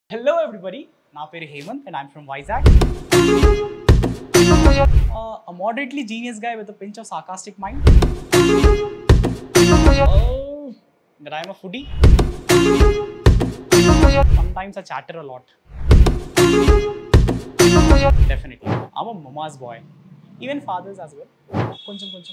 Hello everybody నా పేరు Hemanth and I'm from Vizag a moderately genius guy with a pinch of sarcastic mind. Oh, that I'm a foodie. Sometimes I chatter a lot. Definitely. I'm a mama's boy. Even fathers as well. కొంచెం కొంచెం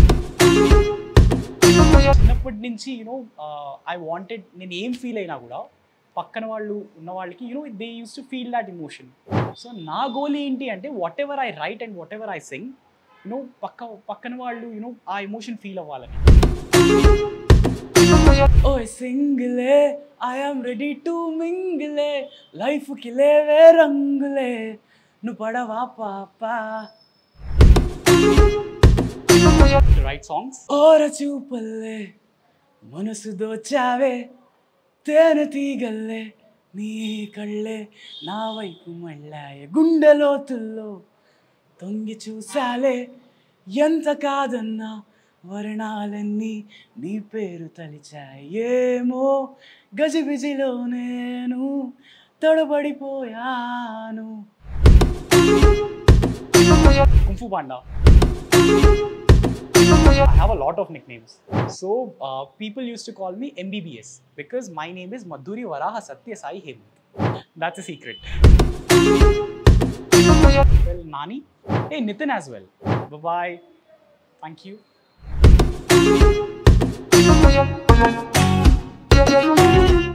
చిన్నప్పటి నుంచి you know I wanted నేను ఏం feel అయినా కూడా పక్కన వాళ్ళు ఉన్న వాళ్ళకి you know they use to feel that emotion so నా గోల్ ఏంటి అంటే whatever I write and whatever I sing you know పక్క పక్కన వాళ్ళు యూనో ఆ ఎమోషన్ ఫీల్ అవ్వాలని ఓ సింగిలే ఐఎమ్ రెడీ టు మింగిలే లైఫ్కి లేవే రంగులే నువ్వు పడవా పాపా రైట్ సాంగ్స్ ఓర చూపల్లే మనసు దోచావే తేనె తీగల్లే నీ కళ్ళే నా వైపు మళ్ళాయ గుండె లోతుల్లో తొంగి చూసాలే ఎంత కాదన్నా వర్ణాలన్నీ నీ పేరు తలిచాయి ఏమో గజిబిజిలో నేను తడబడిపోయాను kung fu panda I have a lot of nicknames. So uh, people used to call me MBBS because my name is Madhuri Varaha Satya Sai Hemant. That's a secret. well, Nani. Hey, Nitin as well. Bye bye. Thank you.